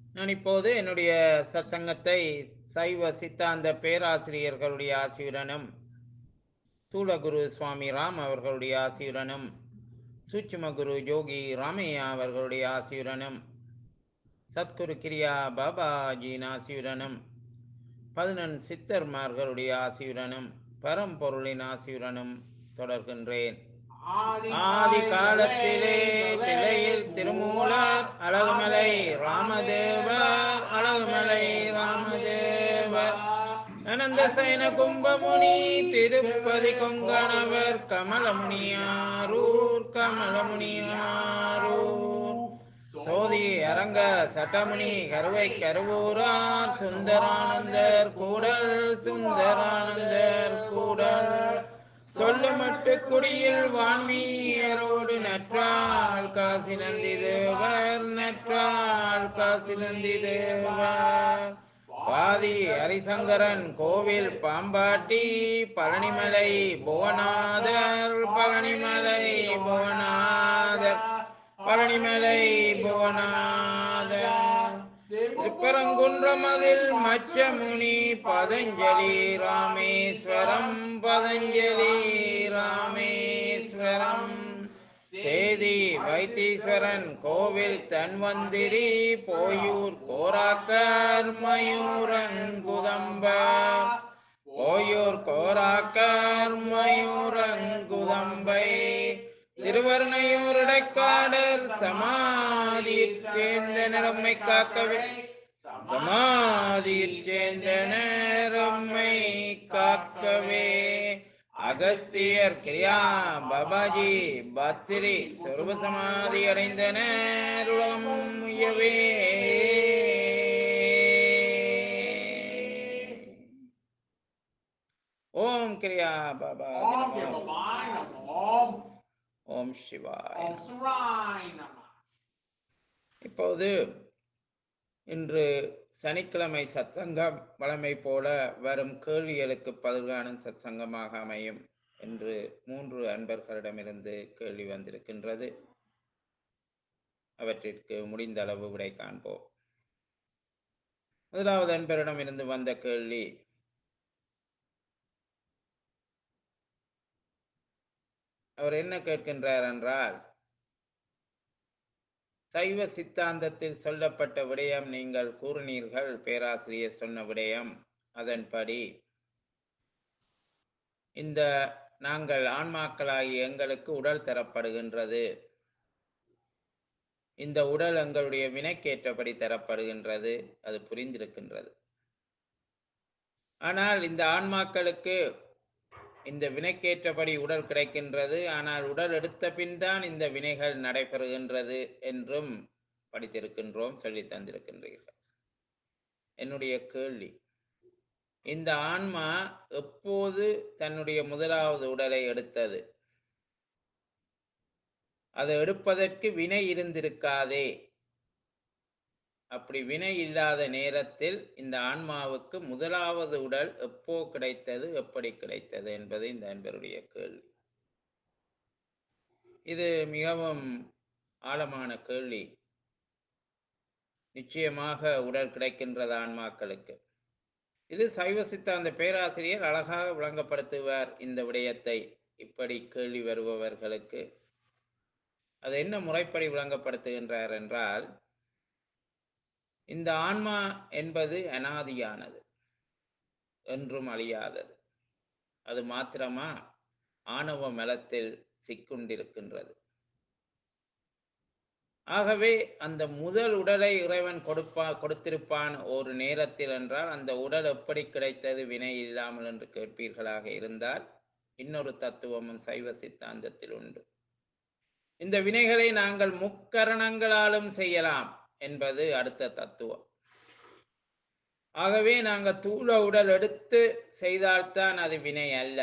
நான் இப்போது என்னுடைய சத்சங்கத்தை சைவ சித்தாந்த பேராசிரியர்களுடைய ஆசியுடனும் ஸ்தூலகுரு சுவாமி ராம் அவர்களுடைய ஆசியுடனும் சூட்சும குரு யோகி ராமையா அவர்களுடைய ஆசியுடனும் சத்குரு கிரியா பாபாஜியின் ஆசியுடனும் பதினெண் சித்தர்மார்களுடைய ஆசியுடனும் பரம்பொருளின் ஆசியுடனும் தொடர்கின்றேன் ஆதி காலத்திலே திரையில் திருமூலர் அழகுமலை ராமதேவர் அழகுமலை ராமதேவர் அனந்த சைன கும்பமுனி திருப்பதி கொங்கணவர் கமலமுனியாரூர் கமலமுனியாரூர் சோதி அரங்க சட்டமுனி கருவை கருவூரார் சுந்தரானந்தர் கூடல் சுந்தரானந்தர் கூடல் சொல்லமட்டு குடியில் வான்மீயரோடு நற்றால் காசி நந்தி தேவர் நற்றால் காசி நந்தி தேவர் பாதி ஹரிசங்கரன் கோவில் பாம்பாட்டி பழனிமலை புவனாதர் பழனிமலை புவனாதர் பழனிமலை புவனாதர் திருப்பரங்குன்றம் அதில் மச்சமுனி பதஞ்சலி ராமேஸ்வரம் பதஞ்சலி ராமேஸ்வரம் சேதி வைத்தீஸ்வரன் கோவில் தன்வந்திரி போயூர் கோராக்கர் மயூரங்குதம்பர் போயூர் கோராக்கர் மயூரங்குதம்பை திருவர்ணையூர் இடைக்காடர் சமாதியில் சேர்ந்த நிறம்மை காக்கவே சமாதியில் சேர்ந்த நேரம்மை காக்கவே அகஸ்தியர் கிரியா பாபாஜி பத்திரி சொருப சமாதி அடைந்த நேரம் உயவே ஓம் கிரியா பாபா Om Devavai Namo. ஓம் சிவாய் Om Sarai Namo. இப்போது இன்று சனிக்கிழமை சத்சங்கம் வழமை போல வரும் கேள்விகளுக்கு பதில்காணும் சத்சங்கமாக அமையும் என்று மூன்று அன்பர்களிடமிருந்து கேள்வி வந்திருக்கின்றது அவற்றிற்கு முடிந்த அளவு விடை காண்போம் முதலாவது அன்பரிடமிருந்து வந்த கேள்வி அவர் என்ன கேட்கின்றார் என்றால் சைவ சித்தாந்தத்தில் சொல்லப்பட்ட விடயம் நீங்கள் கூறினீர்கள் பேராசிரியர் சொன்ன விடயம் அதன்படி இந்த நாங்கள் ஆன்மாக்களாகிய எங்களுக்கு உடல் தரப்படுகின்றது இந்த உடல் எங்களுடைய வினைக்கேற்றபடி தரப்படுகின்றது அது புரிந்திருக்கின்றது ஆனால் இந்த ஆன்மாக்களுக்கு இந்த வினைக்கேற்றபடி உடல் கிடைக்கின்றது ஆனால் உடல் எடுத்த பின் தான் இந்த வினைகள் நடைபெறுகின்றது என்றும் படித்திருக்கின்றோம் சொல்லி தந்திருக்கின்றீர்கள் என்னுடைய கேள்வி இந்த ஆன்மா எப்போது தன்னுடைய முதலாவது உடலை எடுத்தது அது எடுப்பதற்கு வினை இருந்திருக்காதே அப்படி வினை இல்லாத நேரத்தில் இந்த ஆன்மாவுக்கு முதலாவது உடல் எப்போ கிடைத்தது எப்படி கிடைத்தது என்பது இந்த அன்பருடைய கேள்வி இது மிகவும் ஆழமான கேள்வி நிச்சயமாக உடல் கிடைக்கின்றது ஆன்மாக்களுக்கு இது சைவ சித்தாந்த பேராசிரியர் அழகாக விளங்கப்படுத்துவார் இந்த விடயத்தை இப்படி கேள்வி வருபவர்களுக்கு அது என்ன முறைப்படி விளங்கப்படுத்துகின்றார் என்றால் இந்த ஆன்மா என்பது அனாதியானது என்றும் அழியாதது அது மாத்திரமா ஆணவ மலத்தில் சிக்குண்டிருக்கின்றது ஆகவே அந்த முதல் உடலை இறைவன் கொடுப்பா கொடுத்திருப்பான் ஒரு நேரத்தில் என்றால் அந்த உடல் எப்படி கிடைத்தது வினை இல்லாமல் என்று கேட்பீர்களாக இருந்தால் இன்னொரு தத்துவமும் சைவ சித்தாந்தத்தில் உண்டு இந்த வினைகளை நாங்கள் முக்கரணங்களாலும் செய்யலாம் என்பது அடுத்த தத்துவம் ஆகவே நாங்கள் தூள உடல் எடுத்து செய்தால்தான் அது வினை அல்ல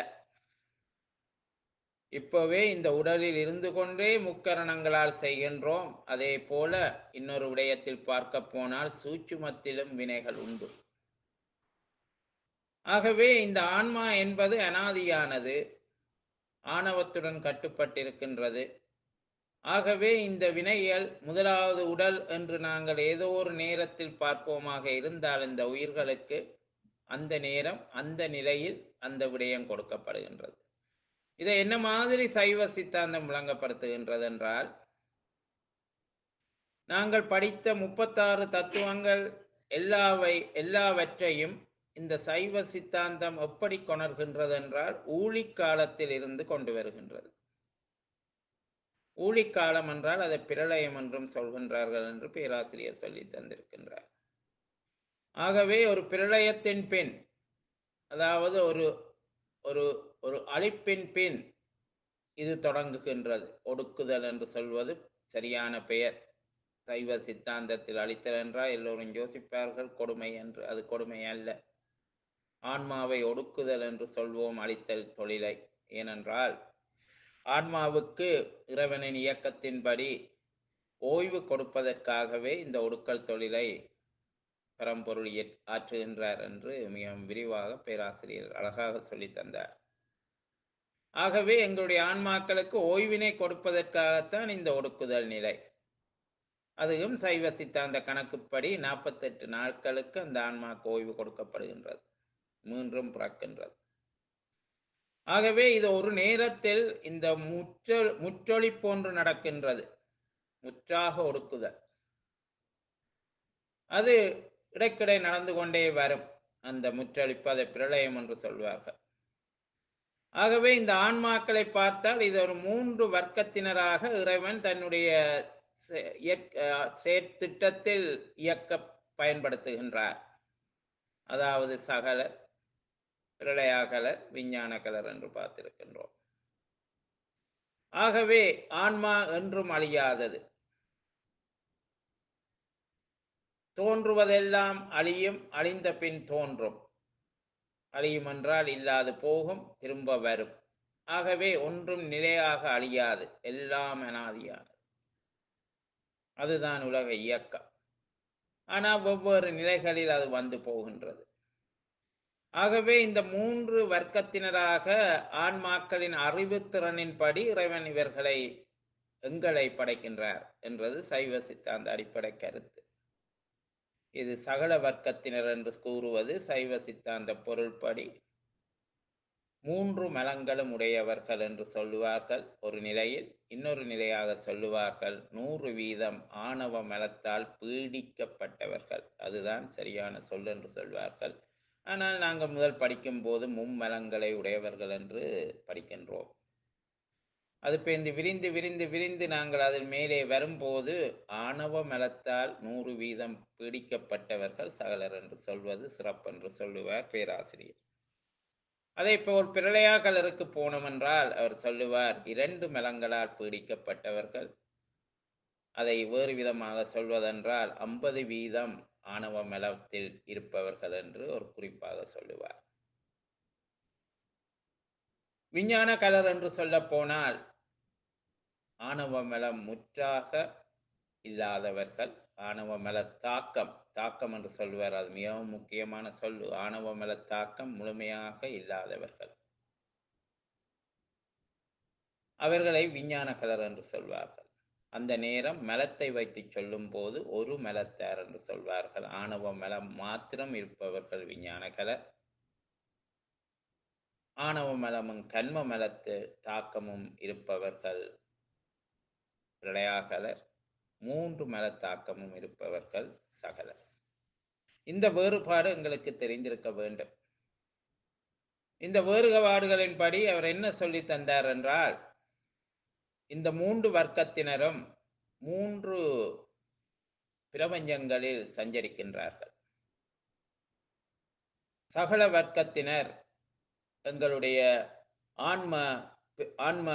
இப்பவே இந்த உடலில் இருந்து கொண்டே முக்கரணங்களால் செய்கின்றோம் அதே போல இன்னொரு விடயத்தில் பார்க்க போனால் சூட்சுமத்திலும் வினைகள் உண்டு ஆகவே இந்த ஆன்மா என்பது அனாதியானது ஆணவத்துடன் கட்டுப்பட்டிருக்கின்றது ஆகவே இந்த வினைகள் முதலாவது உடல் என்று நாங்கள் ஏதோ ஒரு நேரத்தில் பார்ப்போமாக இருந்தால் இந்த உயிர்களுக்கு அந்த நேரம் அந்த நிலையில் அந்த விடயம் கொடுக்கப்படுகின்றது இதை என்ன மாதிரி சைவ சித்தாந்தம் விளங்கப்படுத்துகின்றது என்றால் நாங்கள் படித்த முப்பத்தாறு தத்துவங்கள் எல்லாவை எல்லாவற்றையும் இந்த சைவ சித்தாந்தம் எப்படி கொணர்கின்றது என்றால் ஊழிக்காலத்தில் இருந்து கொண்டு வருகின்றது ஊழிக்காலம் என்றால் அதை பிரளயம் என்றும் சொல்கின்றார்கள் என்று பேராசிரியர் சொல்லி தந்திருக்கின்றார் ஆகவே ஒரு பிரளயத்தின் பின் அதாவது ஒரு ஒரு ஒரு அழிப்பின் பின் இது தொடங்குகின்றது ஒடுக்குதல் என்று சொல்வது சரியான பெயர் சைவ சித்தாந்தத்தில் அழித்தல் என்றால் எல்லோரும் யோசிப்பார்கள் கொடுமை என்று அது கொடுமை அல்ல ஆன்மாவை ஒடுக்குதல் என்று சொல்வோம் அழித்தல் தொழிலை ஏனென்றால் ஆன்மாவுக்கு இறைவனின் இயக்கத்தின்படி ஓய்வு கொடுப்பதற்காகவே இந்த ஒடுக்கல் தொழிலை பரம்பொருள் இயற்- ஆற்றுகின்றார் என்று மிக விரிவாக பேராசிரியர் அழகாக சொல்லி தந்தார் ஆகவே எங்களுடைய ஆன்மாக்களுக்கு ஓய்வினை கொடுப்பதற்காகத்தான் இந்த ஒடுக்குதல் நிலை அதுவும் சைவ சித்தாந்த கணக்குப்படி நாற்பத்தெட்டு நாட்களுக்கு அந்த ஆன்மாக்கு ஓய்வு கொடுக்கப்படுகின்றது மீண்டும் பிறக்கின்றது ஆகவே இது ஒரு நேரத்தில் இந்த முற்ற முற்றொளி போன்று நடக்கின்றது முற்றாக ஒடுக்குதல் அது இடைக்கிடை நடந்து கொண்டே வரும் அந்த முற்றளிப்பு அதை பிரளயம் என்று சொல்வார்கள் ஆகவே இந்த ஆன்மாக்களை பார்த்தால் இது ஒரு மூன்று வர்க்கத்தினராக இறைவன் தன்னுடைய செ- இயற்க- அஹ் செயற்திட்டத்தில் இயக்க பயன்படுத்துகின்றார் அதாவது சகலர் பிரளயாகலர் விஞ்ஞானகலர் என்று பார்த்திருக்கின்றோம் ஆகவே ஆன்மா என்றும் அழியாதது தோன்றுவதெல்லாம் அழியும் அழிந்த பின் தோன்றும் அழியும் என்றால் இல்லாது போகும் திரும்ப வரும் ஆகவே ஒன்றும் நிலையாக அழியாது எல்லாம் அனாதியானது அதுதான் உலக இயக்கம் ஆனால் வெவ்வேறு நிலைகளில் அது வந்து போகின்றது ஆகவே இந்த மூன்று வர்க்கத்தினராக ஆன்மாக்களின் அறிவுத்திறனின்படி இறைவன் இவர்களை எங்களை படைக்கின்றார் என்றது சைவ சித்தாந்த அடிப்படை கருத்து இது சகல வர்க்கத்தினர் என்று கூறுவது சைவ சித்தாந்த பொருள்படி மூன்று மலங்களும் உடையவர்கள் என்று சொல்லுவார்கள் ஒரு நிலையில் இன்னொரு நிலையாக சொல்லுவார்கள் நூறு வீதம் ஆணவ மலத்தால் பீடிக்கப்பட்டவர்கள் அதுதான் சரியான சொல் என்று சொல்வார்கள் ஆனால் நாங்கள் முதல் படிக்கும் போது மும்மலங்களை உடையவர்கள் என்று படிக்கின்றோம் அது பேர்ந்து விரிந்து விரிந்து விரிந்து நாங்கள் அதில் மேலே வரும்போது ஆணவ மலத்தால் நூறு வீதம் பீடிக்கப்பட்டவர்கள் சகலர் என்று சொல்வது சிறப்பென்று சொல்லுவார் பேராசிரியர் அதே போல் பிரளயாகலருக்கு போனோம் என்றால் அவர் சொல்லுவார் இரண்டு மலங்களால் பீடிக்கப்பட்டவர்கள் அதை வேறு விதமாக சொல்வதென்றால் ஐம்பது வீதம் ஆணவ மலத்தில் இருப்பவர்கள் என்று ஒரு குறிப்பாக சொல்லுவார் விஞ்ஞான கலர் என்று சொல்ல போனால் ஆணவ மலம் முற்றாக இல்லாதவர்கள் ஆணவ மல தாக்கம் தாக்கம் என்று சொல்வார் அது மிகவும் முக்கியமான சொல்லு ஆணவ மல தாக்கம் முழுமையாக இல்லாதவர்கள் அவர்களை விஞ்ஞான கலர் என்று சொல்வார்கள் அந்த நேரம் மலத்தை வைத்து சொல்லும் போது ஒரு மலத்தார் என்று சொல்வார்கள் ஆணவ மலம் மாத்திரம் இருப்பவர்கள் விஞ்ஞான கலர் ஆணவ மலமும் கண்ம மலத்து தாக்கமும் இருப்பவர்கள் பிரளயாகலர் மூன்று மலத்தாக்கமும் இருப்பவர்கள் சகலர் இந்த வேறுபாடு எங்களுக்கு தெரிந்திருக்க வேண்டும் இந்த வேறுபாடுகளின்படி அவர் என்ன சொல்லி தந்தார் என்றால் இந்த மூன்று வர்க்கத்தினரும் மூன்று பிரபஞ்சங்களில் சஞ்சரிக்கின்றார்கள் சகல வர்க்கத்தினர் எங்களுடைய ஆன்ம ஆன்ம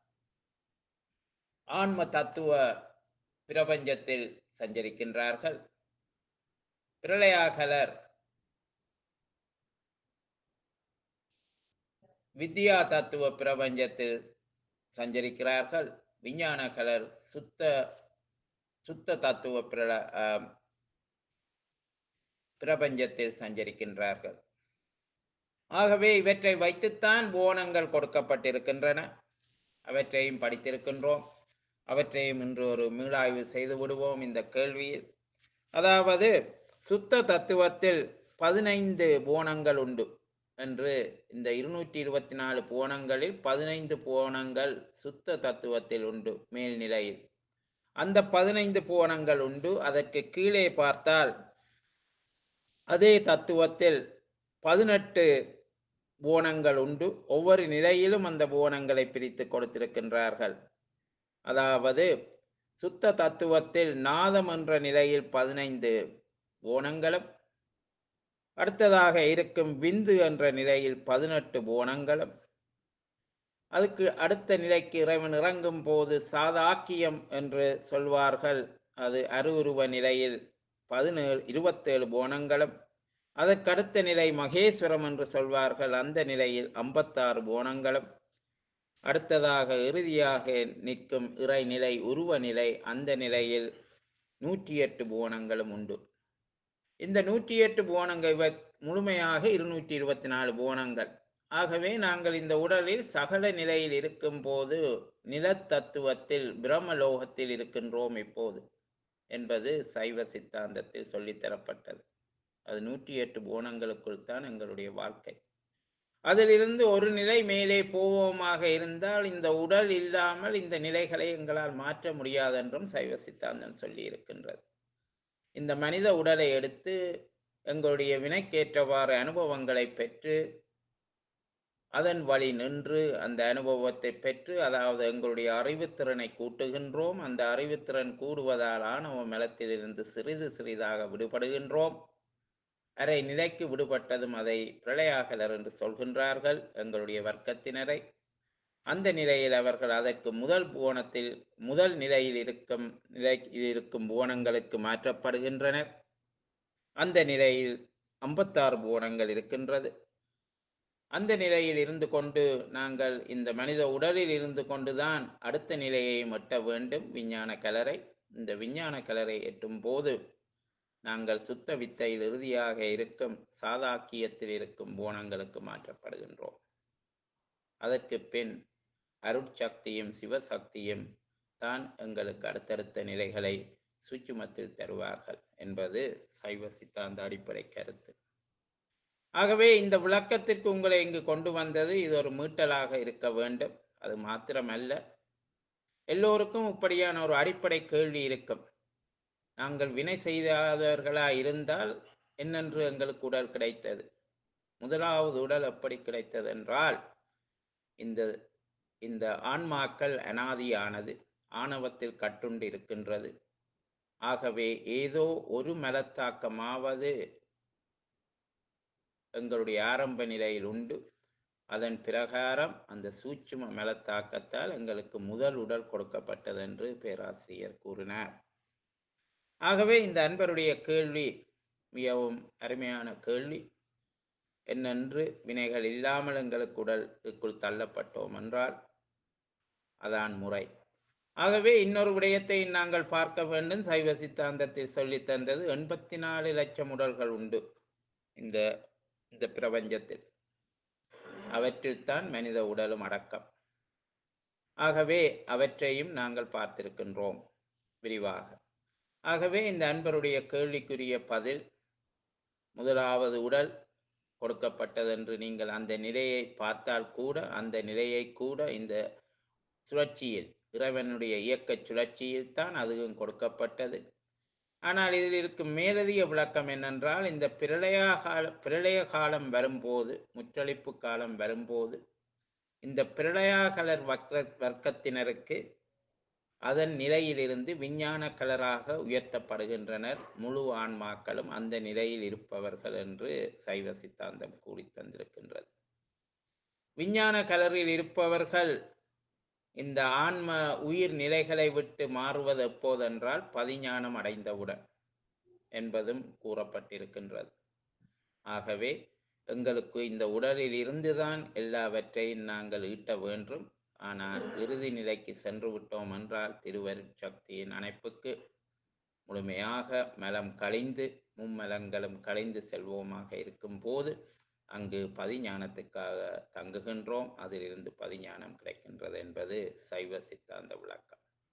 ஆன்ம தத்துவ பிரபஞ்சத்தில் சஞ்சரிக்கின்றார்கள் பிரளயாகலர் வித்யா தத்துவ பிரபஞ்சத்தில் சஞ்சரிக்கிறார்கள் விஞ்ஞான கலர் சுத்த சுத்த தத்துவ பிரள ஆம், பிரபஞ்சத்தில் சஞ்சரிக்கின்றார்கள் ஆகவே இவற்றை வைத்துத்தான் போனங்கள் கொடுக்கப்பட்டிருக்கின்றன அவற்றையும் படித்திருக்கின்றோம் அவற்றையும் இன்று ஒரு மீளாய்வு செய்து விடுவோம் இந்த கேள்வியில் அதாவது சுத்த தத்துவத்தில் பதினைந்து போனங்கள் உண்டு என்று இந்த இருநூற்றி இருபத்தி நாலு போனங்களில் பதினைந்து போனங்கள் சுத்த தத்துவத்தில் உண்டு மேல்நிலையில் அந்த பதினைந்து போனங்கள் உண்டு அதற்கு கீழே பார்த்தால் அதே தத்துவத்தில் பதினெட்டு போனங்கள் உண்டு ஒவ்வொரு நிலையிலும் அந்த போனங்களை பிரித்து கொடுத்திருக்கின்றார்கள் அதாவது சுத்த தத்துவத்தில் நாதம் என்ற நிலையில் பதினைந்து போனங்களும் அடுத்ததாக இருக்கும் விந்து என்ற நிலையில் பதினெட்டு போனங்களும் அதுக்கு அடுத்த நிலைக்கு இறைவன் இறங்கும் போது சாதாக்கியம் என்று சொல்வார்கள் அது அருவுருவ நிலையில் பதினேழு இருபத்தேழு போனங்களும் அதற்கடுத்த நிலை மகேஸ்வரம் என்று சொல்வார்கள் அந்த நிலையில் ஐம்பத்தாறு போனங்களும் அடுத்ததாக இறுதியாக நிற்கும் இறைநிலை உருவ நிலை அந்த நிலையில் நூற்றி எட்டு போனங்களும் உண்டு இந்த நூற்றி எட்டு போனங்கள் இவ முழுமையாக இருநூற்றி இருபத்தி நாலு போனங்கள் ஆகவே நாங்கள் இந்த உடலில் சகல நிலையில் இருக்கும் போது நிலத்தத்துவத்தில் பிரம்மலோகத்தில் இருக்கின்றோம் இப்போது என்பது சைவ சித்தாந்தத்தில் சொல்லித்தரப்பட்டது அது நூற்றி எட்டு போனங்களுக்குள் தான் எங்களுடைய வாழ்க்கை அதிலிருந்து ஒரு நிலை மேலே போவோமாக இருந்தால் இந்த உடல் இல்லாமல் இந்த நிலைகளை எங்களால் மாற்ற முடியாது என்றும் சைவ சித்தாந்தம் சொல்லி இருக்கின்றது இந்த மனித உடலை எடுத்து எங்களுடைய வினைக்கேற்றவாறு அனுபவங்களை பெற்று அதன் வழி நின்று அந்த அனுபவத்தை பெற்று அதாவது எங்களுடைய அறிவுத்திறனை கூட்டுகின்றோம் அந்த அறிவுத்திறன் கூடுவதால் ஆணவ மலத்திலிருந்து சிறிது சிறிதாக விடுபடுகின்றோம் அரை நிலைக்கு விடுபட்டதும் அதை பிரளயாகலர் என்று சொல்கின்றார்கள் எங்களுடைய வர்க்கத்தினரை அந்த நிலையில் அவர்கள் அதற்கு முதல் புவனத்தில் முதல் நிலையில் இருக்கும் நிலையில் இருக்கும் புவனங்களுக்கு மாற்றப்படுகின்றனர் அந்த நிலையில் ஐம்பத்தாறு புவனங்கள் இருக்கின்றது அந்த நிலையில் இருந்து கொண்டு நாங்கள் இந்த மனித உடலில் இருந்து கொண்டுதான் அடுத்த நிலையை எட்ட வேண்டும் விஞ்ஞான கலரை இந்த விஞ்ஞான கலரை எட்டும் போது நாங்கள் சுத்த வித்தையில் இறுதியாக இருக்கும் சாதாக்கியத்தில் இருக்கும் போனங்களுக்கு மாற்றப்படுகின்றோம் அதற்கு பின் அருட்சக்தியும் சிவசக்தியும் தான் எங்களுக்கு அடுத்தடுத்த நிலைகளை சூட்சுமத்தில் தருவார்கள் என்பது சைவ சித்தாந்த அடிப்படை கருத்து ஆகவே இந்த விளக்கத்திற்கு உங்களை இங்கு கொண்டு வந்தது இது ஒரு மீட்டலாக இருக்க வேண்டும் அது மாத்திரமல்ல எல்லோருக்கும் இப்படியான ஒரு அடிப்படை கேள்வி இருக்கும் நாங்கள் வினை செய்யாதவர்களா இருந்தால் என்னென்று எங்களுக்கு உடல் கிடைத்தது முதலாவது உடல் எப்படி கிடைத்தது என்றால் இந்த இந்த ஆன்மாக்கள் அனாதியானது ஆணவத்தில் கட்டுண்டு இருக்கின்றது ஆகவே ஏதோ ஒரு மலத்தாக்கமாவது எங்களுடைய ஆரம்ப நிலையில் உண்டு அதன் பிரகாரம் அந்த சூட்சும மலத்தாக்கத்தால் எங்களுக்கு முதல் உடல் கொடுக்கப்பட்டது என்று பேராசிரியர் கூறினார் ஆகவே இந்த அன்பருடைய கேள்வி மிகவும் அருமையான கேள்வி என்னென்று வினைகள் இல்லாமல் எங்களுக்கு உடலுக்குள் தள்ளப்பட்டோம் என்றால் அதான் முறை ஆகவே இன்னொரு விடயத்தை நாங்கள் பார்க்க வேண்டும் சைவ சித்தாந்தத்தில் சொல்லி தந்தது எண்பத்தி நாலு லட்சம் உடல்கள் உண்டு இந்த இந்த பிரபஞ்சத்தில் அவற்றில் தான் மனித உடலும் அடக்கம் ஆகவே அவற்றையும் நாங்கள் பார்த்திருக்கின்றோம் விரிவாக ஆகவே இந்த அன்பருடைய கேள்விக்குரிய பதில் முதலாவது உடல் கொடுக்கப்பட்டதென்று நீங்கள் அந்த நிலையை பார்த்தால் கூட அந்த நிலையை கூட இந்த சுழற்சியில் இறைவனுடைய இயக்க சுழற்சியில் தான் அதுவும் கொடுக்கப்பட்டது ஆனால் இதில் இருக்கும் மேலதிக விளக்கம் என்னென்றால் இந்த பிரளய கால பிரளய காலம் வரும்போது முற்றளிப்பு காலம் வரும்போது இந்த பிரளயாகலர் வர்க்க வர்க்கத்தினருக்கு அதன் நிலையிலிருந்து விஞ்ஞான கலராக உயர்த்தப்படுகின்றனர் முழு ஆன்மாக்களும் அந்த நிலையில் இருப்பவர்கள் என்று சைவ சித்தாந்தம் கூறி தந்திருக்கின்றது விஞ்ஞான கலரில் இருப்பவர்கள் இந்த ஆன்ம உயிர் நிலைகளை விட்டு மாறுவது எப்போதென்றால் பதிஞானம் அடைந்தவுடன் என்பதும் கூறப்பட்டிருக்கின்றது ஆகவே எங்களுக்கு இந்த உடலில் இருந்துதான் எல்லாவற்றையும் நாங்கள் ஈட்ட வேண்டும் ஆனால் இறுதி நிலைக்கு சென்று விட்டோம் என்றால் திருவருட் சக்தியின் அணைப்புக்கு முழுமையாக மலம் கழிந்து மும்மலங்களும் கழிந்து செல்வோமாக இருக்கும் போது அங்கு பதிஞானத்துக்காக தங்குகின்றோம் அதிலிருந்து பதிஞானம் கிடைக்கின்றது என்பது சைவ சித்தாந்த விளக்கம்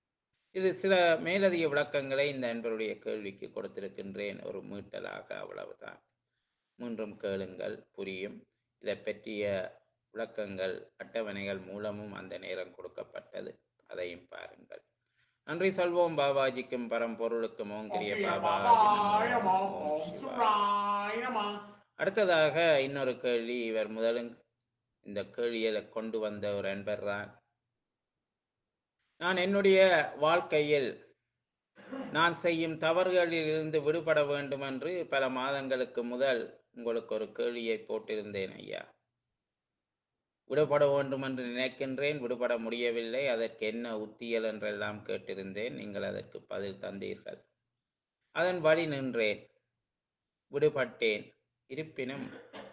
இது சில மேலதிக விளக்கங்களை இந்த அன்பருடைய கேள்விக்கு கொடுத்திருக்கின்றேன் ஒரு மீட்டலாக அவ்வளவுதான் மீண்டும் கேளுங்கள் புரியும் இதை பற்றிய விளக்கங்கள் அட்டவணைகள் மூலமும் அந்த நேரம் கொடுக்கப்பட்டது அதையும் பாருங்கள் நன்றி சொல்வோம் பாபாஜிக்கும் பரம்பொருளுக்கும் ஓம் கிரிய Okay, பாபாஜி Bye-bye, நமோ. Namo. ஓம் Om சிவாய. Shivaaya Namo. அடுத்ததாக இன்னொரு கேள்வி இவர் முதலும் இந்த கேள்வியை கொண்டு வந்த ஒரு அன்பர் தான் நான் என்னுடைய வாழ்க்கையில் நான் செய்யும் தவறுகளில் இருந்து விடுபட வேண்டும் என்று பல மாதங்களுக்கு முதல் உங்களுக்கு ஒரு கேள்வியை போட்டிருந்தேன் ஐயா விடுபட வேண்டும் என்று நினைக்கின்றேன் விடுபட முடியவில்லை அதற்கு என்ன உத்தியல் என்றெல்லாம் கேட்டிருந்தேன் நீங்கள் அதற்கு பதில் தந்தீர்கள் அதன் வழி நின்றேன் விடுபட்டேன் இருப்பினும்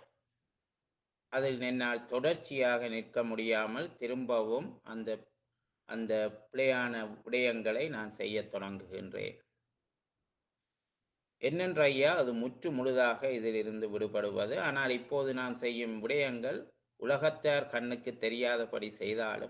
அதில் என்னால் தொடர்ச்சியாக நிற்க முடியாமல் திரும்பவும் அந்த அந்த பிழையான விடயங்களை நான் செய்யத் தொடங்குகின்றேன் என்னென்ற ஐயா அது முற்று முழுதாக இதிலிருந்து விடுபடுவது ஆனால் இப்போது நாம் செய்யும் விடயங்கள் உலகத்தார் கண்ணுக்கு தெரியாதபடி செய்தாலும்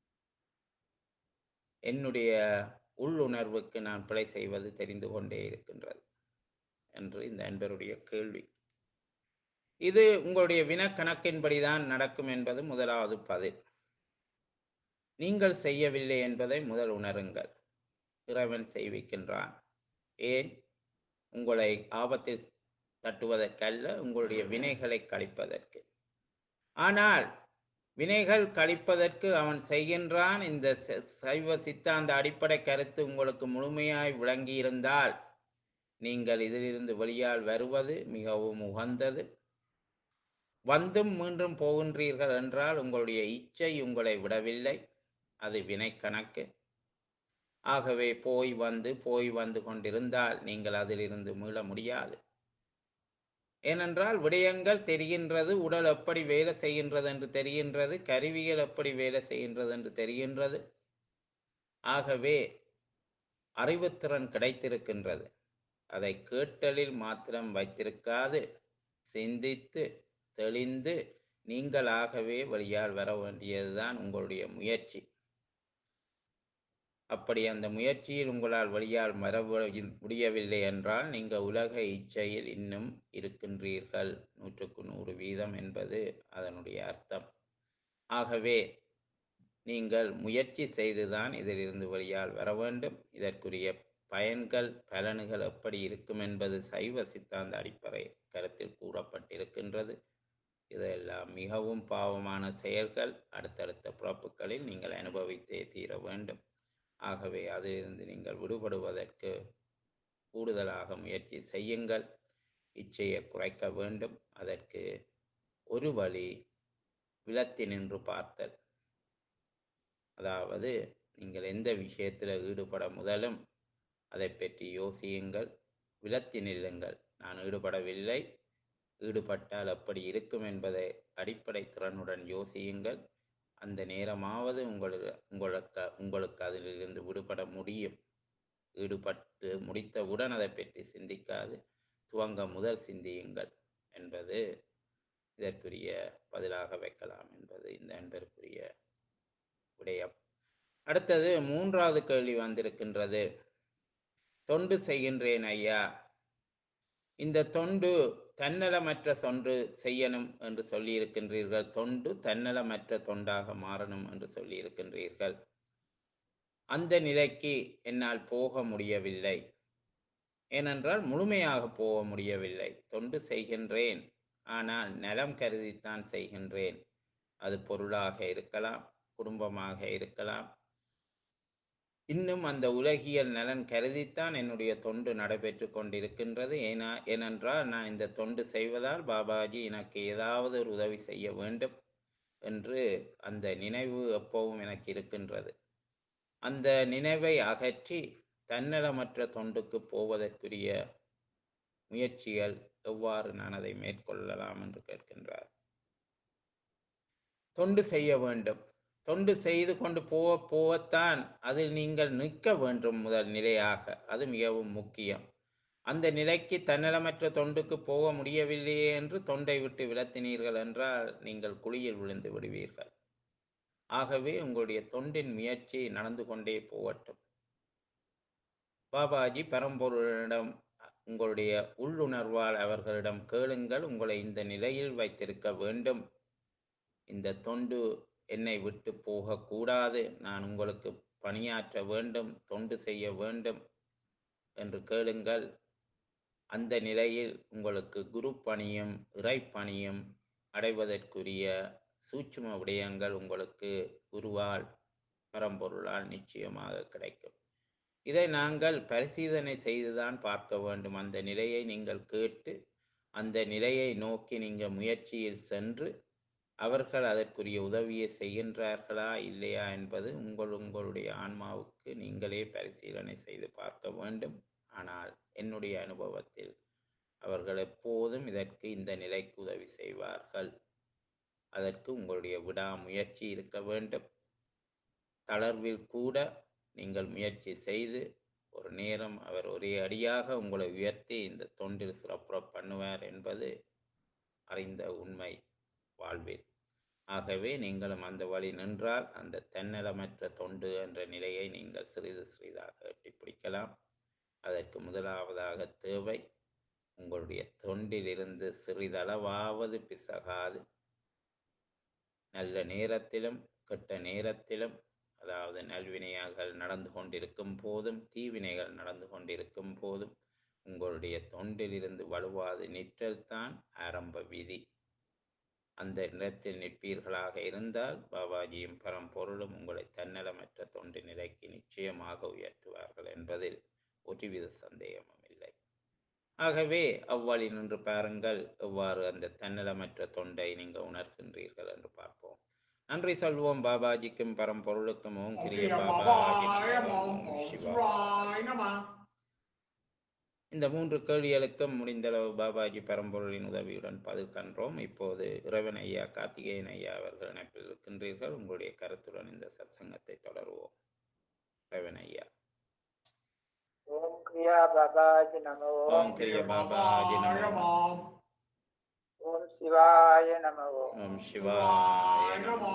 என்னுடைய உள்ளுணர்வுக்கு நான் பிழை செய்வது தெரிந்து கொண்டே இருக்கின்றது என்று இந்த அன்பருடைய கேள்வி இது உங்களுடைய வினக்கணக்கின்படிதான் நடக்கும் என்பது முதலாவது பதில் நீங்கள் செய்யவில்லை என்பதை முதல் உணருங்கள் இறைவன் செய்விக்கின்றான் ஏன் உங்களை ஆபத்தில் தட்டுவதற்கல்ல உங்களுடைய வினைகளை கழிப்பதற்கு ஆனால் வினைகள் கழிப்பதற்கு அவன் செய்கின்றான் இந்த ச- சைவ சித்தாந்த அடிப்படை கருத்து உங்களுக்கு முழுமையாய் விளங்கியிருந்தால் நீங்கள் இதிலிருந்து வெளியால் வருவது மிகவும் உகந்தது வந்தும் மீண்டும் போகின்றீர்கள் என்றால் உங்களுடைய இச்சை உங்களை விடவில்லை அது வினை கணக்கு ஆகவே போய் வந்து போய் வந்து கொண்டிருந்தால் நீங்கள் அதிலிருந்து மீள முடியாது ஏனென்றால் விடயங்கள் தெரிகின்றது உடல் எப்படி வேலை செய்கின்றது என்று தெரிகின்றது கருவிகள் எப்படி வேலை செய்கின்றது என்று தெரிகின்றது ஆகவே அறிவுத்திறன் கிடைத்திருக்கின்றது அதை கேட்டலில் மாத்திரம் வைத்திருக்காது சிந்தித்து தெளிந்து நீங்களாகவே வழியால் வர வேண்டியதுதான் உங்களுடைய முயற்சி அப்படி அந்த முயற்சியில் உங்களால் வழியால் வர வ- முடியவில்லை என்றால் நீங்கள் உலக இச்சையில் இன்னும் இருக்கின்றீர்கள் நூற்றுக்கு நூறு வீதம் என்பது அதனுடைய அர்த்தம் ஆகவே நீங்கள் முயற்சி செய்துதான் இதிலிருந்து வழியால் வர வேண்டும் இதற்குரிய பயன்கள் பலன்கள் எப்படி இருக்கும் என்பது சைவ சித்தாந்த அடிப்படை கருத்தில் கூறப்பட்டிருக்கின்றது இதெல்லாம் மிகவும் பாவமான செயல்கள் அடுத்தடுத்த பிறப்புகளில் நீங்கள் அனுபவித்தே தீர வேண்டும் ஆகவே அதிலிருந்து நீங்கள் விடுபடுவதற்கு கூடுதலாக முயற்சி செய்யுங்கள் இச்சையை குறைக்க வேண்டும் அதற்கு ஒரு வழி விலத்தி நின்று பார்த்தல் அதாவது நீங்கள் எந்த விஷயத்தில் ஈடுபட முதலும் அதை பற்றி யோசியுங்கள் விலத்தி நில்லுங்கள் நான் ஈடுபடவில்லை ஈடுபட்டால் அப்படி இருக்கும் என்பதை அடிப்படை திறனுடன் யோசியுங்கள் அந்த நேரமாவது உங்களுக்கு உங்களுக்கு உங்களுக்கு அதிலிருந்து விடுபட முடியும் ஈடுபட்டு முடித்தவுடன் அதை பற்றி சிந்திக்காது துவங்க முதல் சிந்தியுங்கள் என்பது இதற்குரிய பதிலாக வைக்கலாம் என்பது இந்த அன்பருக்குரிய விடயம் அடுத்தது மூன்றாவது கேள்வி வந்திருக்கின்றது தொண்டு செய்கின்றேன் ஐயா இந்த தொண்டு தன்னலமற்ற தொண்டு செய்யணும் என்று சொல்லியிருக்கின்றீர்கள் தொண்டு தன்னலமற்ற தொண்டாக மாறணும் என்று சொல்லியிருக்கின்றீர்கள் அந்த நிலைக்கு என்னால் போக முடியவில்லை ஏனென்றால் முழுமையாக போக முடியவில்லை தொண்டு செய்கின்றேன் ஆனால் நலம் கருதித்தான் செய்கின்றேன் அது பொருளாக இருக்கலாம் குடும்பமாக இருக்கலாம் இன்னும் அந்த உலகியல் நலன் கருதித்தான் என்னுடைய தொண்டு நடைபெற்று கொண்டிருக்கின்றது ஏனா ஏனென்றால் நான் இந்த தொண்டு செய்வதால் பாபாஜி எனக்கு ஏதாவது ஒரு உதவி செய்ய வேண்டும் என்று அந்த நினைவு எப்பவும் எனக்கு இருக்கின்றது அந்த நினைவை அகற்றி தன்னலமற்ற தொண்டுக்கு போவதற்குரிய முயற்சிகள் எவ்வாறு நான் அதை மேற்கொள்ளலாம் என்று கேட்கின்றார் தொண்டு செய்ய வேண்டும் தொண்டு செய்து கொண்டு போக போகத்தான் அதில் நீங்கள் நிற்க வேண்டும் முதல் நிலையாக அது மிகவும் முக்கியம் அந்த நிலைக்கு தன்னலமற்ற தொண்டுக்கு போக முடியவில்லையே என்று தொண்டை விட்டு விலத்தினீர்கள் என்றால் நீங்கள் குழியில் விழுந்து விடுவீர்கள் ஆகவே உங்களுடைய தொண்டின் முயற்சி நடந்து கொண்டே போகட்டும் பாபாஜி பரம்பொருளிடம் உங்களுடைய உள்ளுணர்வால் அவர்களிடம் கேளுங்கள் உங்களை இந்த நிலையில் வைத்திருக்க வேண்டும் இந்த தொண்டு என்னை விட்டு போகக்கூடாது நான் உங்களுக்கு பணியாற்ற வேண்டும் தொண்டு செய்ய வேண்டும் என்று கேளுங்கள் அந்த நிலையில் உங்களுக்கு குரு பணியும் இறை பணியும் அடைவதற்குரிய சூட்சும விடயங்கள் உங்களுக்கு குருவால் பரம்பொருளால் நிச்சயமாக கிடைக்கும் இதை நாங்கள் பரிசீலனை செய்துதான் பார்க்க வேண்டும் அந்த நிலையை நீங்கள் கேட்டு அந்த நிலையை நோக்கி நீங்கள் முயற்சியில் சென்று அவர்கள் அதற்குரிய உதவியை செய்கின்றார்களா இல்லையா என்பது உங்கள் உங்களுடைய ஆன்மாவுக்கு நீங்களே பரிசீலனை செய்து பார்க்க வேண்டும் ஆனால் என்னுடைய அனுபவத்தில் அவர்கள் எப்போதும் இதற்கு இந்த நிலைக்கு உதவி செய்வார்கள் அதற்கு உங்களுடைய விடாமுயற்சி இருக்க வேண்டும் தளர்வில் கூட நீங்கள் முயற்சி செய்து ஒரு நேரம் அவர் ஒரே அடியாக உங்களை உயர்த்தி இந்த தொண்டில் சிறப்புற பண்ணுவார் என்பது அறிந்த உண்மை வாழ்வில் ஆகவே நீங்களும் அந்த வழி நின்றால் அந்த தன்னலமற்ற தொண்டு என்ற நிலையை நீங்கள் சிறிது சிறிதாக எட்டி பிடிக்கலாம் அதற்கு முதலாவதாக தேவை உங்களுடைய தொண்டிலிருந்து சிறிதளவாவது பிசகாது நல்ல நேரத்திலும் கெட்ட நேரத்திலும் அதாவது நல்வினையாகள் நடந்து கொண்டிருக்கும் போதும் தீவினைகள் நடந்து கொண்டிருக்கும் போதும் உங்களுடைய தொண்டிலிருந்து வலுவாது நிற்றல் தான் ஆரம்ப விதி அந்த இடத்தில் நிற்பீர்களாக இருந்தால் பாபாஜியும் பரம்பொருளும் உங்களை தன்னலமற்ற தொண்டு நிலைக்கு நிச்சயமாக உயர்த்துவார்கள் என்பதில் ஒருவித சந்தேகமும் இல்லை ஆகவே அவ்வழி நின்று பாருங்கள் எவ்வாறு அந்த தன்னலமற்ற தொண்டை நீங்கள் உணர்கின்றீர்கள் என்று பார்ப்போம் நன்றி சொல்வோம் பாபாஜிக்கும் பரம்பொருளுக்கும் ஓம் கிரிய பாபாஜி நமः, ஓம் சிவா இந்த மூன்று கேள்விகளுக்கும் முடிந்தளவு பாபாஜி பரம்பொருளின் உதவியுடன் பதில் கன்றோம் இப்போது இறைவன் ஐயா கார்த்திகேயன் ஐயா அவர்கள் இணைப்பில் இருக்கின்றீர்கள் உங்களுடைய கருத்துடன் இந்த சத்சங்கத்தை தொடருவோம் இறைவன் ஐயா ஓம் கிரியா பாபாஜி நமோ ஓம் கிரிய பாபாஜி நமோ ஓம் சிவாய நமோ ஓம் சிவாய நமோ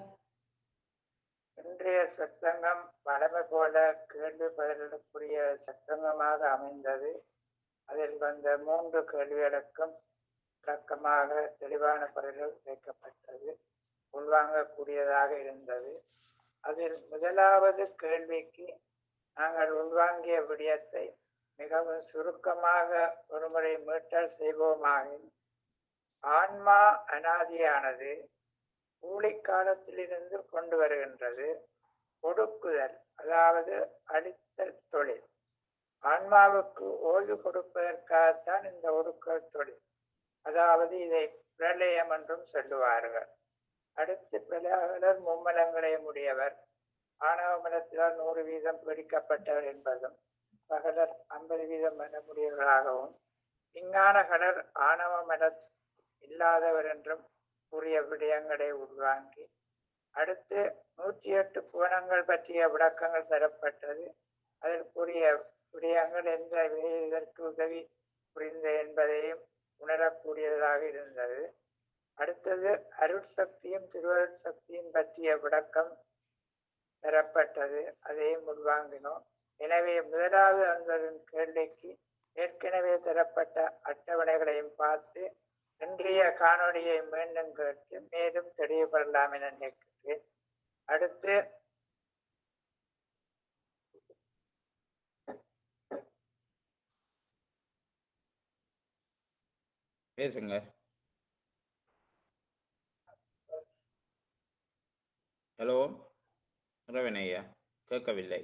இன்றைய சத்சங்கம் வளமை போல கேள்வி பதிலுக்குரிய சத்சங்கமாக அமைந்தது அதில் வந்த மூன்று கேள்விகளுக்கும் விளக்கமாக தெளிவான பதில்கள் வைக்கப்பட்டது உள்வாங்கக்கூடியதாக இருந்தது அதில் முதலாவது கேள்விக்கு நாங்கள் உள்வாங்கிய விடயத்தை மிகவும் சுருக்கமாக ஒருமுறை மீட்டல் செய்வோமாகின் ஆன்மா அனாதியானது ஊழிக்காலத்திலிருந்து கொண்டு வருகின்றது ஒடுக்குதல் அதாவது அழித்தல் தொழில் ஆன்மாவுக்கு ஓய்வு கொடுப்பதற்காகத்தான் இந்த ஒடுக்கல் தொழில் அதாவது இதை பிரளயம் என்றும் சொல்லுவார்கள் அடுத்து பிரளயர் மும்மலங்களை உடையவர் ஆணவ மலத்தினால் நூறு வீதம் பிடிக்கப்பட்டவர் என்பதும் பகலர் ஐம்பது வீதம் மனமுடையவர்களாகவும் விஞ்ஞான கடர் ஆணவ மல இல்லாதவர் என்றும் கூறிய விடயங்களை உள்வாங்கி அடுத்து நூற்றி எட்டு புவனங்கள் பற்றிய விளக்கங்கள் தரப்பட்டது அதற்குரிய விடயங்கள் எந்த வகையில் இதற்கு உதவி புரிந்த என்பதையும் உணரக்கூடியதாக இருந்தது அடுத்தது அருட்சக்தியும் திருவருட் சக்தியும் பற்றிய விளக்கம் தரப்பட்டது அதையும் உள்வாங்கினோம் எனவே முதலாவது அந்த கேள்விக்கு ஏற்கனவே தரப்பட்ட அட்டவணைகளையும் பார்த்து இன்றைய காணொளியை மீண்டும் கேட்டு மேலும் தெளிவுபடலாம் என நினைக்கிறேன் அடுத்து பேசுங்க ஹலோ இறைவன் ஐயா கேட்கவில்லை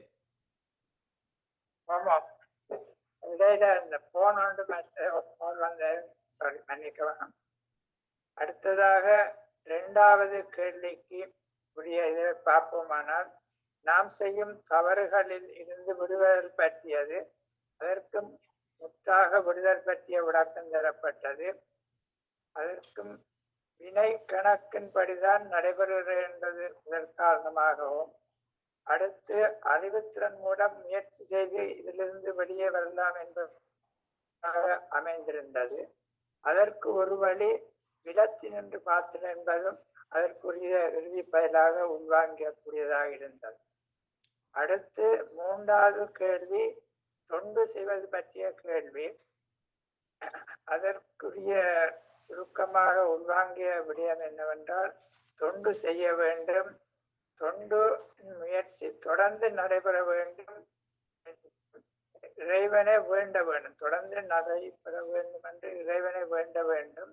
ஆமா இடையில இந்த போன் வந்து போன் வந்து சாரி மன்னிக்கவும் அடுத்ததாக இரண்டாவது கேள்விக்கு உரிய இதை பார்ப்போமானால் நாம் செய்யும் தவறுகளில் இருந்து விடுதல் பற்றியது அதற்கும் முற்றாக விடுதல் பற்றிய விளக்கம் தரப்பட்டது அதற்கும் வினை கணக்கின்படிதான் நடைபெறுகிறது என்பது முதல் காரணமாகவும் அடுத்து அறிவுத்திறன் மூலம் முயற்சி செய்து இதிலிருந்து வெளியே வரலாம் என்பதாக அமைந்திருந்தது அதற்கு ஒரு வழி விலத்தி நின்று பார்த்தல் என்பதும் அதற்குரிய இறுதி பயலாக உள்வாங்கக்கூடியதாக இருந்தது அடுத்து மூன்றாவது கேள்வி தொண்டு செய்வது பற்றிய கேள்வி அதற்குரிய சுருக்கமாக உள்வாங்கிய விடயம் என்னவென்றால் தொண்டு செய்ய வேண்டும் தொண்டு முயற்சி தொடர்ந்து நடைபெற வேண்டும் இறைவனை வேண்ட வேண்டும் தொடர்ந்து நடைபெற வேண்டும் என்று இறைவனை வேண்ட வேண்டும்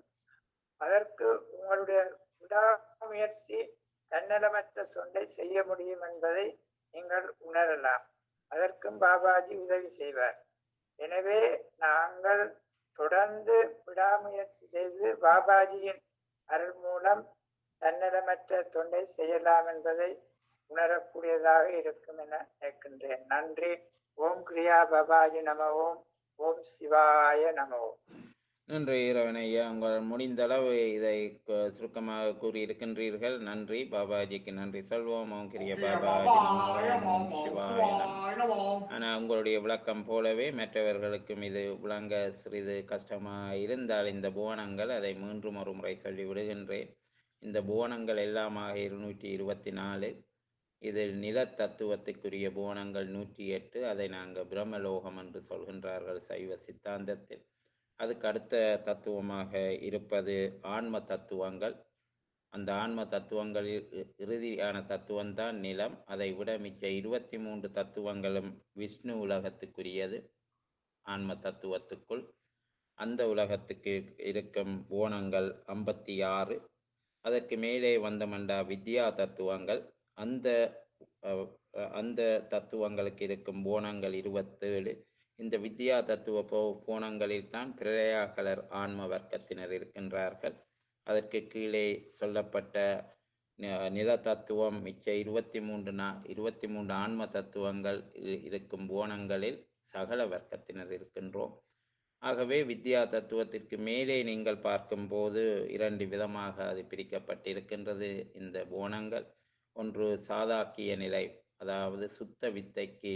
அதற்கு உங்களுடைய விடாமுயற்சி தன்னலமற்ற தொண்டை செய்ய முடியும் என்பதை நீங்கள் உணரலாம் அதற்கும் பாபாஜி உதவி செய்வார் எனவே நாங்கள் தொடர்ந்து விடாமுயற்சி செய்து பாபாஜியின் அருள் மூலம் தன்னலமற்ற தொண்டை செய்யலாம் என்பதை உணரக்கூடியதாக இருக்கும் என நினைக்கின்றேன் நன்றி ஓம் கிரியா பாபாஜி நம ஓம் ஓம் சிவாய நம ஓம் நன்றி இறைவன் ஐயா உங்கள் முடிந்த அளவு இதை கு- சுருக்கமாக கூறியிருக்கின்றீர்கள் நன்றி பாபாஜிக்கு நன்றி சொல்வோம் ஓம் கிரிய பாபாஜி நமோ ஓம் சிவாய நமோ ஆனால் உங்களுடைய விளக்கம் போலவே மற்றவர்களுக்கும் இது விளங்க சிறிது கஷ்டமாக இருந்தால் இந்த புவனங்கள் அதை மீண்டும் ஒரு முறை சொல்லி விடுகின்றேன் இந்த புவனங்கள் எல்லாமாக இருநூற்றி இருபத்தி நாலு இதில் நில தத்துவத்துக்குரிய புவனங்கள் நூற்றி எட்டு அதை நாங்கள் பிரம்மலோகம் என்று சொல்கின்றார்கள் சைவ சித்தாந்தத்தில் அதுக்கு அடுத்த தத்துவமாக இருப்பது ஆன்ம தத்துவங்கள் அந்த ஆன்ம தத்துவங்களில் இ- இறுதியான தத்துவம்தான் நிலம் அதை விட மிச்ச இருபத்தி மூன்று தத்துவங்களும் விஷ்ணு உலகத்துக்குரியது ஆன்ம தத்துவத்துக்குள் அந்த உலகத்துக்கு இருக்கும் போனங்கள் ஐம்பத்தி ஆறு அதற்கு மேலே வந்தமண்டா வித்யா தத்துவங்கள் அந்த அஹ், அஹ், அந்த தத்துவங்களுக்கு இருக்கும் போனங்கள் இருபத்தேழு இந்த வித்யா தத்துவ போ போனங்களில் தான் பிரயாகலர் ஆன்ம வர்க்கத்தினர் இருக்கின்றார்கள் அதற்கு கீழே சொல்லப்பட்ட நி- நில தத்துவம் மிச்ச இருபத்தி மூன்று நா இருபத்தி மூன்று ஆன்ம தத்துவங்கள் இ- இருக்கும் போனங்களில் சகல வர்க்கத்தினர் இருக்கின்றோம் ஆகவே வித்யா தத்துவத்திற்கு மேலே நீங்கள் பார்க்கும்போது இரண்டு விதமாக அது பிரிக்கப்பட்டிருக்கின்றது இந்த போனங்கள் ஒன்று சாதாக்கிய நிலை அதாவது சுத்த வித்தைக்கு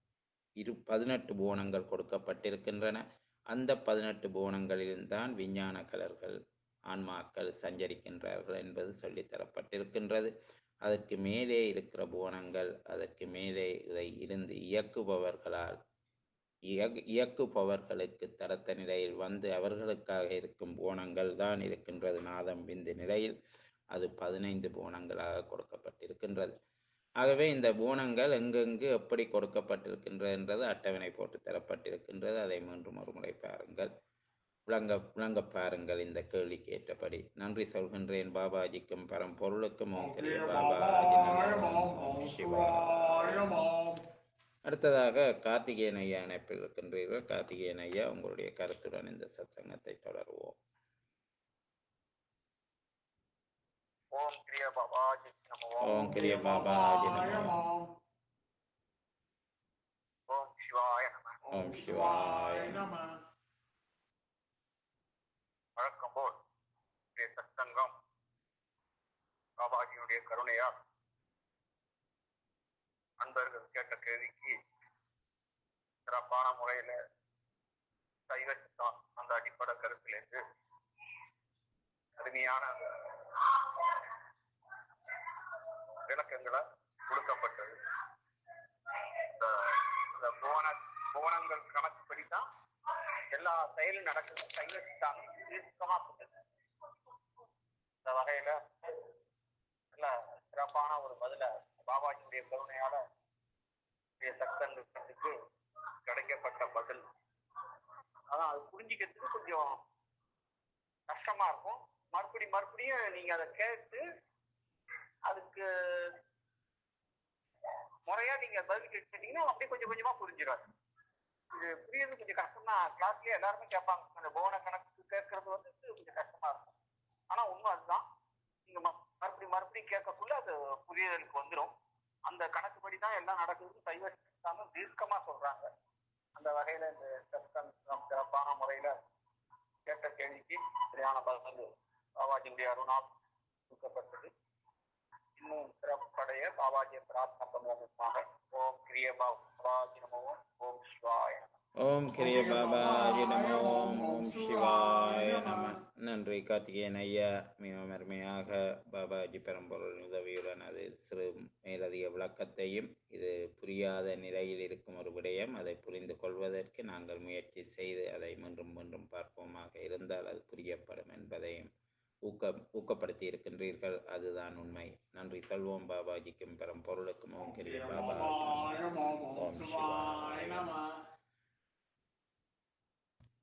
இரு பதினெட்டு போனங்கள் கொடுக்கப்பட்டிருக்கின்றன அந்த பதினெட்டு போனங்களில்தான் விஞ்ஞான கலர்கள் ஆன்மாக்கள் சஞ்சரிக்கின்றார்கள் என்பது சொல்லித் தரப்பட்டிருக்கின்றது அதற்கு மேலே இருக்கிற போனங்கள் அதற்கு மேலே இதை இருந்து இயக்குபவர்களால் இயக் இயக்குபவர்களுக்கு தரத்த நிலையில் வந்து அவர்களுக்காக இருக்கும் போனங்கள் தான் இருக்கின்றது நாதம் விந்து நிலையில் அது பதினைந்து போனங்களாக கொடுக்கப்பட்டிருக்கின்றது ஆகவே இந்த பூனங்கள் எங்கெங்கு எப்படி கொடுக்கப்பட்டிருக்கின்றது என்றது அட்டவணை போட்டு தரப்பட்டிருக்கின்றது அதை மீண்டும் ஒரு முறை பாருங்கள் விளங்க விளங்க பாருங்கள் இந்த கேள்விக்கு ஏற்றபடி நன்றி சொல்கின்றேன் பாபாஜிக்கும் பரம்பொருளுக்கும் ஓம் கிரிய பாபாஜி நமோ ஓம் சிவாய அடுத்ததாக கார்த்திகேயன் ஐயா இணைப்பில் இருக்கின்றீர்கள் கார்த்திகேயன் ஐயா உங்களுடைய கருத்துடன் இந்த சத்சங்கத்தை தொடருவோம் ஓம் கிரிய பாபாஜி நமோ ஓம் கிரிய பாபாஜி நமோ ஓம் சிவாய நம ஓம் சிவாய நம. வழக்கம் போல் இன்றைய சத்சங்கம் பாபாஜியுடைய கருணையால் அன்பர்கள் கேட்ட கேள்விக்கு சிறப்பான முறையில சைவ சித்தாந்தம் அந்த அடிப்படை கருத்திலிருந்து அருமையான விளக்கங்களை கொடுக்கப்பட்டது இந்த இந்த புவன புவனங்கள் கணக்குப்படிதான் எல்லா செயலும் நடக்குது சைவ சித்தாந்தம் தீர்க்கமா கொடுத்தது இந்த வகையில நல்ல சிறப்பான ஒரு பதில பாபாஜியுடைய கருணையால இன்றைய சத்சங்கத்துக்கு கிடைக்கப்பட்ட பதில் அதான் அது புரிஞ்சுக்கிறதுக்கு கொஞ்சம் கஷ்டமா இருக்கும் மறுபடி மறுபடியும் நீங்க அதை கேட்டு அதுக்கு முறையா நீங்க பதில் கேட்டீங்கன்னா அப்படியே கொஞ்சம் கொஞ்சமா புரிஞ்சிடும் இது புரியுறது கொஞ்சம் கஷ்டம் தான் கிளாஸ்லயே எல்லாருமே கேட்பாங்க அந்த போன கணக்கு கேட்கறது வந்து கொஞ்சம் கஷ்டமா இருக்கும் ஆனா உண்மை அதுதான் நீங்க ம- மறுபடியும் மறுபடியும் கேட்கக்குள்ள அது புரிதலுக்கு வந்துடும் அந்த கணக்குப்படி தான் எல்லாம் நடக்குதுன்னு சைவ சித்தாந்தம் தீர்க்கமா சொல்றாங்க அந்த வகையில இந்த சத்சங்கம் சிறப்பான முறையில கேட்ட கேள்விக்கு சரியான பதில் பாபாஜியுடைய அருணால் கொடுக்கப்பட்டது இன்னும் சிறப்படைய பாபாஜியை பிரார்த்தனை பண்ணுவதற்காக ஓம் கிரிய பாபாஜி நமோ ஓம் சிவாய நமோ. ஓம் கிரிய பாபாஜி நமோ ஓம் சிவாய நம நன்றி கார்த்திகேயன் ஐயா மிகவும் அருமையாக பாபாஜி பெரம்பொருள் உதவியுடன் அது சிறு மேலதிக விளக்கத்தையும் இது புரியாத நிலையில் இருக்கும் ஒரு விடயம் அதை புரிந்து கொள்வதற்கு நாங்கள் முயற்சி செய்து அதை மீண்டும் மீண்டும் பார்ப்போமாக இருந்தால் அது புரியப்படும் என்பதையும் ஊக்கம் ஊக்கப்படுத்தி இருக்கின்றீர்கள் அதுதான் உண்மை நன்றி சொல்வோம் பாபாஜிக்கும் பெரும் பொருளுக்கும் ஓம் கிரிய பாபா Namo ஓம்